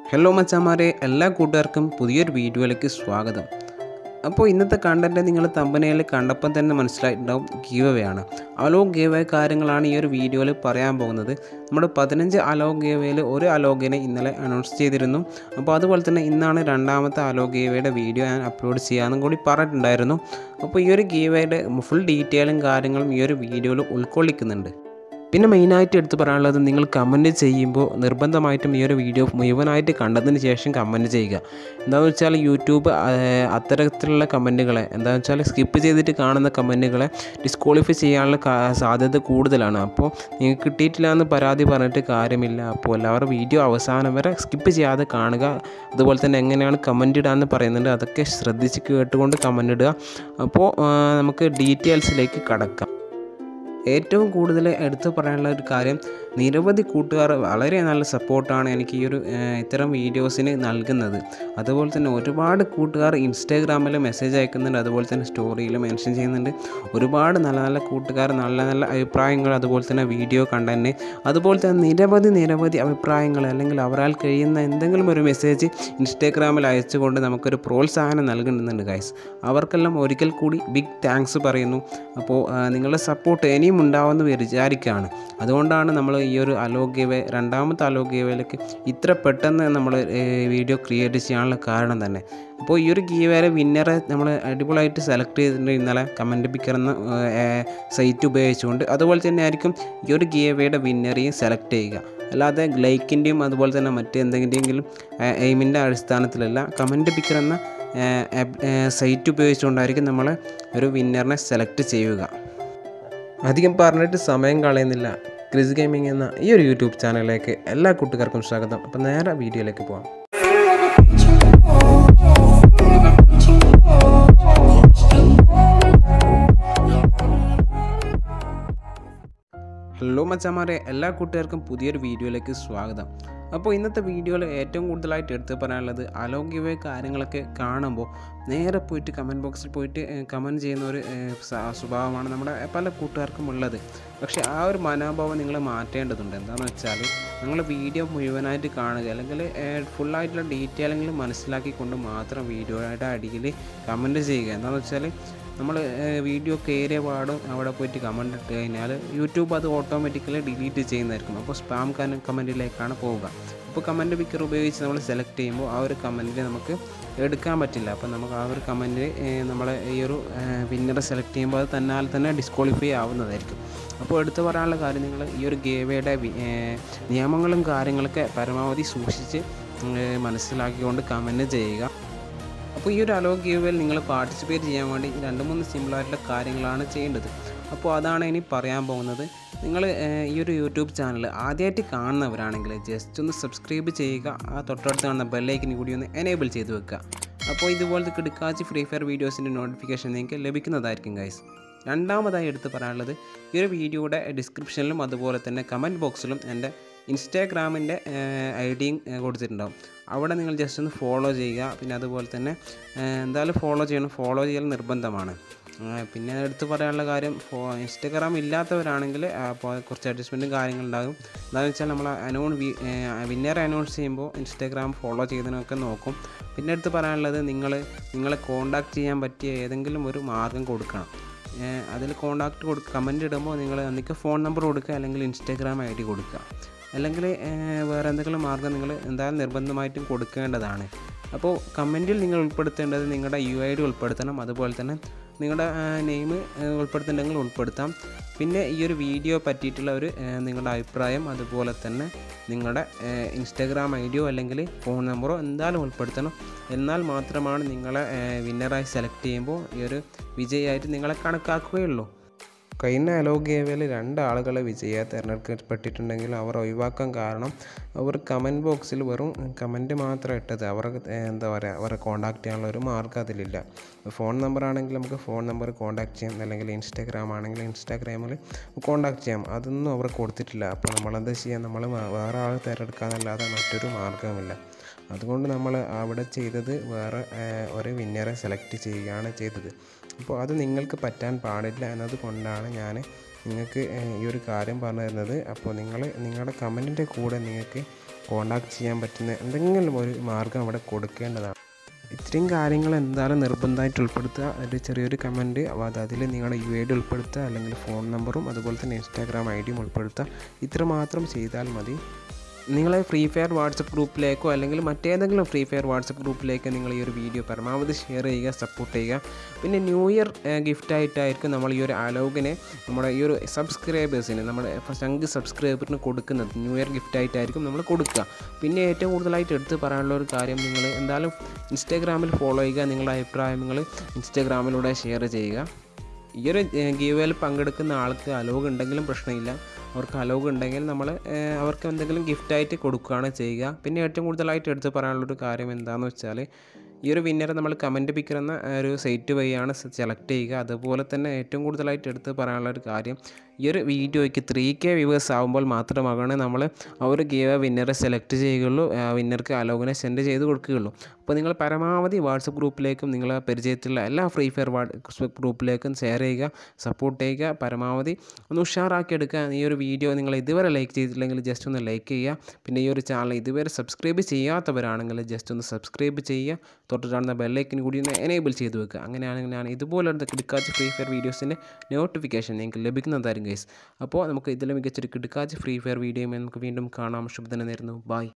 hello മച്ചാമാരെ എല്ലാ കൂട്ടുകാർക്കും പുതിയൊരു വീഡിയോയിലേക്ക് സ്വാഗതം അപ്പോൾ ഇന്നത്തെ കണ്ടൻറ്റ് നിങ്ങൾ തമ്പനയിൽ കണ്ടപ്പം തന്നെ മനസ്സിലായിട്ടുണ്ടാവും ഗീവ് ആണ് അലോ ഗീവ് കാര്യങ്ങളാണ് ഈ ഒരു വീഡിയോയിൽ പറയാൻ പോകുന്നത് നമ്മുടെ പതിനഞ്ച് അലോ ഗീവയിൽ ഒരു അലോഗിനെ ഇന്നലെ അനൗൺസ് ചെയ്തിരുന്നു അപ്പോൾ അതുപോലെ തന്നെ ഇന്നാണ് രണ്ടാമത്തെ അലോ ഗീവയുടെ വീഡിയോ ഞാൻ അപ്ലോഡ് ചെയ്യാമെന്നും കൂടി പറഞ്ഞിട്ടുണ്ടായിരുന്നു അപ്പോൾ ഈ ഒരു ഗീവയുടെ ഫുൾ ഡീറ്റെയിലും കാര്യങ്ങളും ഈ ഒരു വീഡിയോയിൽ ഉൾക്കൊള്ളിക്കുന്നുണ്ട് പിന്നെ മെയിനായിട്ട് എടുത്ത് പറയാനുള്ളത് നിങ്ങൾ കമൻറ്റ് ചെയ്യുമ്പോൾ നിർബന്ധമായിട്ടും ഈ ഒരു വീഡിയോ മുഴുവനായിട്ട് കണ്ടതിന് ശേഷം കമൻറ്റ് ചെയ്യുക എന്താണെന്ന് വെച്ചാൽ യൂട്യൂബ് ആ, അത്തരത്തിലുള്ള കമൻറ്റുകളെ എന്താണെന്ന് വെച്ചാൽ സ്കിപ്പ് ചെയ്തിട്ട് കാണുന്ന കമൻറ്റുകളെ ഡിസ്ക്വാളിഫൈ ചെയ്യാനുള്ള കാ- സാധ്യത കൂടുതലാണ് അപ്പോൾ നിങ്ങൾക്ക് കിട്ടിയിട്ടില്ല എന്ന് പരാതി പറഞ്ഞിട്ട് കാര്യമില്ല അപ്പോൾ എല്ലാവരും വീഡിയോ അവസാനം വരെ സ്കിപ്പ് ചെയ്യാതെ കാണുക അതുപോലെ തന്നെ എങ്ങനെയാണ് കമൻറ്റ് ഇടാമെന്ന് പറയുന്നുണ്ട് അതൊക്കെ ശ്രദ്ധിച്ച് കേട്ടുകൊണ്ട് കമൻറ്റ് ഇടുക അപ്പോൾ ആ, നമുക്ക് ഡീറ്റെയിൽസിലേക്ക് കടക്കാം ഏറ്റവും കൂടുതൽ എടുത്തു പറയാനുള്ള ഒരു കാര്യം നിരവധി കൂട്ടുകാർ വളരെ നല്ല സപ്പോർട്ടാണ് എനിക്ക് ഈ ഒരു ഏഹ്, ഇത്തരം വീഡിയോസിന് നൽകുന്നത് അതുപോലെ തന്നെ ഒരുപാട് കൂട്ടുകാർ ഇൻസ്റ്റാഗ്രാമിൽ മെസ്സേജ് അയക്കുന്നുണ്ട് അതുപോലെ തന്നെ സ്റ്റോറിയിൽ മെൻഷൻ ചെയ്യുന്നുണ്ട് ഒരുപാട് നല്ല നല്ല കൂട്ടുകാർ നല്ല നല്ല അഭിപ്രായങ്ങൾ അതുപോലെ തന്നെ വീഡിയോ കണ്ടന്റ് അതുപോലെ തന്നെ നിരവധി നിരവധി അഭിപ്രായങ്ങൾ അല്ലെങ്കിൽ അവരാൽ കഴിയുന്ന എന്തെങ്കിലും ഒരു മെസ്സേജ് ഇൻസ്റ്റാഗ്രാമിൽ അയച്ചുകൊണ്ട് നമുക്കൊരു പ്രോത്സാഹനം നൽകുന്നുണ്ട് ഗൈസ് അവർക്കെല്ലാം ഒരിക്കൽ കൂടി ബിഗ് താങ്ക്സ് പറയുന്നു അപ്പോൾ ആ, നിങ്ങളുടെ സപ്പോർട്ട് ഇനിയും ഉണ്ടാവുമെന്ന് വിചാരിക്കുകയാണ് അതുകൊണ്ടാണ് നമ്മൾ ഈ ഒരു അലോഗ്യവ രണ്ടാമത്തെ അലോഗ്യവയിലേക്ക് ഇത്ര പെട്ടെന്ന് നമ്മൾ വീഡിയോ ക്രിയേറ്റ് ചെയ്യാനുള്ള കാരണം തന്നെ അപ്പോൾ ഈ ഒരു ഗീവയിലെ വിന്നറെ നമ്മൾ അടിപൊളിയായിട്ട് സെലക്ട് ചെയ്തിട്ടുണ്ട് ഇന്നലെ കമൻറ്റ് പിക്കർ എന്ന സൈറ്റ് ഉപയോഗിച്ചുകൊണ്ട് അതുപോലെ തന്നെ ആയിരിക്കും ഈ ഒരു ഗീവയുടെ വിന്നറെയും സെലക്ട് ചെയ്യുക അല്ലാതെ ഗ്ലൈക്കിൻ്റെയും അതുപോലെ തന്നെ മറ്റെന്തെങ്കിലും എയിമിൻ്റെ അടിസ്ഥാനത്തിലല്ല കമൻറ്റ് പിക്കർ എന്ന സൈറ്റ് ഉപയോഗിച്ചുകൊണ്ടായിരിക്കും നമ്മൾ ഒരു വിന്നറിനെ സെലക്ട് ചെയ്യുക അധികം പറഞ്ഞിട്ട് സമയം കളയുന്നില്ല ക്രിസ് ഗെയിമിംഗ് എന്ന ഈ ഒരു യൂട്യൂബ് ചാനലിലേക്ക് എല്ലാ കൂട്ടുകാർക്കും സ്വാഗതം അപ്പോൾ നേരെ വീഡിയോയിലേക്ക് പോകാം ഹലോ മച്ചാമാരെ എല്ലാ കൂട്ടുകാർക്കും പുതിയൊരു വീഡിയോയിലേക്ക് സ്വാഗതം അപ്പോൾ ഇന്നത്തെ വീഡിയോയിൽ ഏറ്റവും കൂടുതലായിട്ട് എടുത്ത് പറയാനുള്ളത് അലോഗ്യവേ കാര്യങ്ങളൊക്കെ കാണുമ്പോൾ നേരെ പോയിട്ട് കമൻറ്റ് ബോക്സിൽ പോയിട്ട് കമൻറ്റ് ചെയ്യുന്ന ഒരു ഏഹ്, സ- സ്വഭാവമാണ് നമ്മുടെ പല കൂട്ടുകാർക്കും ഉള്ളത് പക്ഷേ ആ ഒരു മനോഭാവം നിങ്ങൾ മാറ്റേണ്ടതുണ്ട് എന്താണെന്ന് വെച്ചാൽ നിങ്ങൾ വീഡിയോ മുഴുവനായിട്ട് കാണുക അല്ലെങ്കിൽ ഫുള്ളായിട്ടുള്ള ഡീറ്റെയിലെങ്കിലും മനസ്സിലാക്കിക്കൊണ്ട് മാത്രം വീഡിയോയുടെ അടിയിൽ കമൻറ്റ് ചെയ്യുക എന്താണെന്ന് വെച്ചാൽ നമ്മൾ വീഡിയോ കയറിയ പാടും അവിടെ പോയിട്ട് കമൻറ്റ് ഇട്ട് കഴിഞ്ഞാൽ യൂട്യൂബ് അത് ഓട്ടോമാറ്റിക്കലി ഡിലീറ്റ് ചെയ്യുന്നതായിരിക്കും അപ്പോൾ സ്പാം കമൻറ്റിലേക്കാണ് പോവുക അപ്പോൾ കമൻറ്റ് പിക്കർ ഉപയോഗിച്ച് നമ്മൾ സെലക്ട് ചെയ്യുമ്പോൾ ആ ഒരു കമൻറ്റിൽ നമുക്ക് എടുക്കാൻ പറ്റില്ല അപ്പോൾ നമുക്ക് ആ ഒരു കമൻറ്റ് നമ്മൾ ഈ ഒരു വിന്നറെ സെലക്ട് ചെയ്യുമ്പോൾ അത് തന്നാൽ തന്നെ ഡിസ്ക്വാളിഫൈ ആവുന്നതായിരിക്കും അപ്പോൾ എടുത്തു പറയാനുള്ള കാര്യം നിങ്ങൾ ഈ ഒരു ഗേവയുടെ നിയമങ്ങളും കാര്യങ്ങളൊക്കെ പരമാവധി സൂക്ഷിച്ച് ഏഹ്, മനസ്സിലാക്കിക്കൊണ്ട് കമൻറ്റ് ചെയ്യുക അപ്പോൾ ഈ ഒരു അലോ ഗീവിൽ നിങ്ങൾ പാർട്ടിസിപ്പേറ്റ് ചെയ്യാൻ വേണ്ടി രണ്ട് മൂന്ന് സിമ്പിളായിട്ടുള്ള കാര്യങ്ങളാണ് ചെയ്യേണ്ടത് അപ്പോൾ അതാണ് ഇനി പറയാൻ പോകുന്നത് നിങ്ങൾ ഈ ഒരു യൂട്യൂബ് ചാനൽ ആദ്യമായിട്ട് കാണുന്നവരാണെങ്കിൽ ജസ്റ്റ് ഒന്ന് സബ്സ്ക്രൈബ് ചെയ്യുക ആ തൊട്ടടുത്ത് കാണുന്ന ബെല്ലൈക്കിന് കൂടി ഒന്ന് എനേബിൾ ചെയ്ത് വെക്കുക അപ്പോൾ ഇതുപോലത്തെ കിടക്കാച്ചി ഫ്രീ ഫയർ വീഡിയോസിൻ്റെ നോട്ടിഫിക്കേഷൻ നിങ്ങൾക്ക് ലഭിക്കുന്നതായിരിക്കും ഗൈസ് രണ്ടാമതായി എടുത്ത് പറയാനുള്ളത് ഈ ഒരു വീഡിയോയുടെ ഡിസ്ക്രിപ്ഷനിലും അതുപോലെ തന്നെ കമൻറ്റ് ബോക്സിലും എൻ്റെ ഇൻസ്റ്റാഗ്രാമിൻ്റെ ഐ ഡിയും കൊടുത്തിട്ടുണ്ടാവും അവിടെ നിങ്ങൾ ജസ്റ്റ് ഒന്ന് ഫോളോ ചെയ്യുക പിന്നെ അതുപോലെ തന്നെ ഏഹ്, എന്തായാലും ഫോളോ ചെയ്യണം ഫോളോ ചെയ്യൽ നിർബന്ധമാണ് ഏഹ്, പിന്നെ എടുത്ത് പറയാനുള്ള കാര്യം ഫോ ഇൻസ്റ്റാഗ്രാം ഇല്ലാത്തവരാണെങ്കിൽ അപ്പോൾ കുറച്ച് അഡ്ജസ്റ്റ്മെൻറ്റും കാര്യങ്ങളുണ്ടാകും എന്താണെന്ന് വെച്ചാൽ നമ്മൾ അനൗൺ വിന്നറെ അനൗൺസ് ചെയ്യുമ്പോൾ ഇൻസ്റ്റാഗ്രാം ഫോളോ ചെയ്തതിനൊക്കെ നോക്കും പിന്നെ എടുത്ത് പറയാനുള്ളത് നിങ്ങൾ നിങ്ങളെ കോണ്ടാക്ട് ചെയ്യാൻ പറ്റിയ ഏതെങ്കിലും ഒരു മാർഗം കൊടുക്കണം അതിൽ കോണ്ടാക്ട് കൊടുക്കുക കമൻറ്റ് ഇടുമ്പോൾ നിങ്ങൾ ഒന്നിക്ക് ഫോൺ നമ്പർ കൊടുക്കുക അല്ലെങ്കിൽ ഇൻസ്റ്റാഗ്രാം ഐ ഡി കൊടുക്കുക അല്ലെങ്കിൽ ഏഹ്, വേറെ എന്തെങ്കിലും മാർഗ്ഗം നിങ്ങൾ എന്തായാലും നിർബന്ധമായിട്ടും കൊടുക്കേണ്ടതാണ് അപ്പോൾ കമൻറ്റിൽ നിങ്ങൾ ഉൾപ്പെടുത്തേണ്ടത് നിങ്ങളുടെ യു ഐ ഡി ഉൾപ്പെടുത്തണം അതുപോലെ തന്നെ നിങ്ങളുടെ നെയിം ഉൾപ്പെടുത്തുന്നുണ്ടെങ്കിൽ ഉൾപ്പെടുത്താം പിന്നെ ഈ ഒരു വീഡിയോ പറ്റിയിട്ടുള്ള ഒരു ഏഹ്, നിങ്ങളുടെ അഭിപ്രായം അതുപോലെ തന്നെ നിങ്ങളുടെ ഇൻസ്റ്റാഗ്രാം ഐ ഡിയോ അല്ലെങ്കിൽ ഫോൺ നമ്പറോ എന്തായാലും ഉൾപ്പെടുത്തണം എന്നാൽ മാത്രമാണ് നിങ്ങളെ വിന്നറായി സെലക്ട് ചെയ്യുമ്പോൾ ഈ ഒരു വിജയമായിട്ട് നിങ്ങളെ കണക്കാക്കുകയുള്ളൂ കഴിഞ്ഞ അലോ ഗേമിൽ രണ്ട് ആളുകളെ വിജയ തിരഞ്ഞെടുക്കപ്പെട്ടിട്ടുണ്ടെങ്കിൽ അവർ ഒഴിവാക്കാൻ കാരണം അവർ കമൻറ്റ് ബോക്സിൽ വെറും കമൻറ്റ് മാത്രം ഇട്ടത് അവർക്ക് ഏഹ്, എന്താ പറയുക അവരെ കോൺടാക്ട് ചെയ്യാനുള്ള ഒരു മാർഗ്ഗം അതിലില്ല ഫോൺ നമ്പർ ആണെങ്കിൽ നമുക്ക് ഫോൺ നമ്പർ കോൺടാക്ട് ചെയ്യാം അല്ലെങ്കിൽ ഇൻസ്റ്റാഗ്രാം ആണെങ്കിൽ ഇൻസ്റ്റാഗ്രാമിൽ കോൺടാക്ട് ചെയ്യാം അതൊന്നും അവർ കൊടുത്തിട്ടില്ല അപ്പോൾ നമ്മളെന്താ ചെയ്യാം നമ്മൾ വേറെ ആൾ തിരഞ്ഞെടുക്കാന്നല്ലാതെ മറ്റൊരു മാർഗ്ഗമില്ല അതുകൊണ്ട് നമ്മൾ അവിടെ ചെയ്തത് വേറെ ഏഹ്, ഒരു വിന്നറെ സെലക്ട് ചെയ്യുകയാണ് ചെയ്തത് അപ്പോൾ അത് നിങ്ങൾക്ക് പറ്റാൻ പാടില്ല എന്നത് കൊണ്ടാണ് ഞാൻ നിങ്ങൾക്ക് ഏഹ്, ഈ ഒരു കാര്യം പറഞ്ഞു തരുന്നത് അപ്പോൾ നിങ്ങൾ നിങ്ങളുടെ കമൻറ്റിൻ്റെ കൂടെ നിങ്ങൾക്ക് കോണ്ടാക്ട് ചെയ്യാൻ പറ്റുന്ന എന്തെങ്കിലും ഒരു മാർഗ്ഗം അവിടെ കൊടുക്കേണ്ടതാണ് ഇത്രയും കാര്യങ്ങൾ എന്തായാലും നിർബന്ധമായിട്ട് ഉൾപ്പെടുത്തുക ഒരു ചെറിയൊരു കമൻറ്റ് അപ്പോൾ അത് അതിൽ നിങ്ങളുടെ യു ഐ ഡി ഉൾപ്പെടുത്തുക അല്ലെങ്കിൽ ഫോൺ നമ്പറും അതുപോലെ തന്നെ ഇൻസ്റ്റാഗ്രാം ഐ ഡിയും ഉൾപ്പെടുത്തുക ഇത്ര മാത്രം ചെയ്താൽ മതി നിങ്ങളെ ഫ്രീ ഫയർ വാട്സപ്പ് ഗ്രൂപ്പിലേക്കോ അല്ലെങ്കിൽ മറ്റേതെങ്കിലും ഫ്രീ ഫയർ വാട്സപ്പ് ഗ്രൂപ്പിലേക്ക് നിങ്ങൾ ഈ ഒരു വീഡിയോ പരമാവധി ഷെയർ ചെയ്യുക സപ്പോർട്ട് ചെയ്യുക പിന്നെ ന്യൂ ഇയർ ഗിഫ്റ്റ് ആയിട്ടായിരിക്കും നമ്മൾ ഈ ഒരു അലോഗിനെ നമ്മുടെ ഈ ഒരു സബ്സ്ക്രൈബേഴ്സിന് നമ്മുടെ ചങ്ക് സബ്സ്ക്രൈബറിന് കൊടുക്കുന്നത് ന്യൂ ഇയർ ഗിഫ്റ്റ് ആയിട്ടായിരിക്കും നമ്മൾ കൊടുക്കുക പിന്നെ ഏറ്റവും കൂടുതലായിട്ട് എടുത്ത് പറയാനുള്ള ഒരു കാര്യം നിങ്ങൾ എന്തായാലും ഇൻസ്റ്റാഗ്രാമിൽ ഫോളോ ചെയ്യുക നിങ്ങളുടെ അഭിപ്രായങ്ങൾ ഇൻസ്റ്റാഗ്രാമിലൂടെ ഷെയർ ചെയ്യുക ഈ ഒരു ഗീവേയിൽ പങ്കെടുക്കുന്ന ആൾക്ക് അലോഗ് ഉണ്ടെങ്കിലും പ്രശ്നമില്ല അവർക്ക് അലോഗ് ഉണ്ടെങ്കിൽ നമ്മൾ അവർക്ക് എന്തെങ്കിലും ഗിഫ്റ്റായിട്ട് കൊടുക്കുകയാണ് ചെയ്യുക പിന്നെ ഏറ്റവും കൂടുതലായിട്ട് എടുത്ത് പറയാനുള്ളൊരു കാര്യം എന്താണെന്ന് വെച്ചാൽ ഈ ഒരു വിന്നറെ നമ്മൾ കമൻറ്റ് പിക്കർ എന്ന ഒരു സൈറ്റ് വഴിയാണ് സെലക്ട് ചെയ്യുക അതുപോലെ തന്നെ ഏറ്റവും കൂടുതലായിട്ട് എടുത്ത് പറയാനുള്ള ഒരു കാര്യം ഈ ഒരു വീഡിയോയ്ക്ക് ത്രീ കെ വ്യൂവേഴ്സ് ആകുമ്പോൾ മാത്രമാണ് നമ്മൾ ആ ഒരു ഗീവ വിന്നറെ സെലക്ട് ചെയ്യുകയുള്ളൂ വിന്നർക്ക് അലോഗിനെ സെൻഡ് ചെയ്ത് കൊടുക്കുകയുള്ളൂ അപ്പോൾ നിങ്ങൾ പരമാവധി വാട്സപ്പ് ഗ്രൂപ്പിലേക്കും നിങ്ങളെ പരിചയത്തിലുള്ള എല്ലാ ഫ്രീ ഫയർ വാട്സപ്പ് ഗ്രൂപ്പിലേക്കും ഷെയർ ചെയ്യുക സപ്പോർട്ട് ചെയ്യുക പരമാവധി ഒന്ന് ഉഷാറാക്കി എടുക്കുക ഈ ഒരു വീഡിയോ നിങ്ങൾ ഇതുവരെ ലൈക്ക് ചെയ്തിട്ടില്ലെങ്കിൽ ജസ്റ്റ് ഒന്ന് ലൈക്ക് ചെയ്യുക പിന്നെ ഈ ഒരു ചാനൽ ഇതുവരെ സബ്സ്ക്രൈബ് ചെയ്യാത്തവരാണെങ്കിൽ ജസ്റ്റ് ഒന്ന് സബ്സ്ക്രൈബ് ചെയ്യുക തൊട്ട് കാണുന്ന ബെല്ലൈക്കൻ കൂടി ഒന്ന് എനേബിൾ ചെയ്ത് വെക്കുക അങ്ങനെയാണെങ്കിൽ ഞാൻ ഇതുപോലുള്ള കിടക്കാച്ച ഫ്രീ ഫയർ വീഡിയോസിൻ്റെ നോട്ടിഫിക്കേഷൻ നിങ്ങൾക്ക് ലഭിക്കുന്നതായിരിക്കും ഗൈസ് അപ്പോൾ നമുക്ക് ഇതിൽ മികച്ചൊരു കിടക്കാച്ച ഫ്രീ ഫയർ വീഡിയോയുമായി നമുക്ക് വീണ്ടും കാണാം ശുഭദിനം നേരുന്നു ബൈ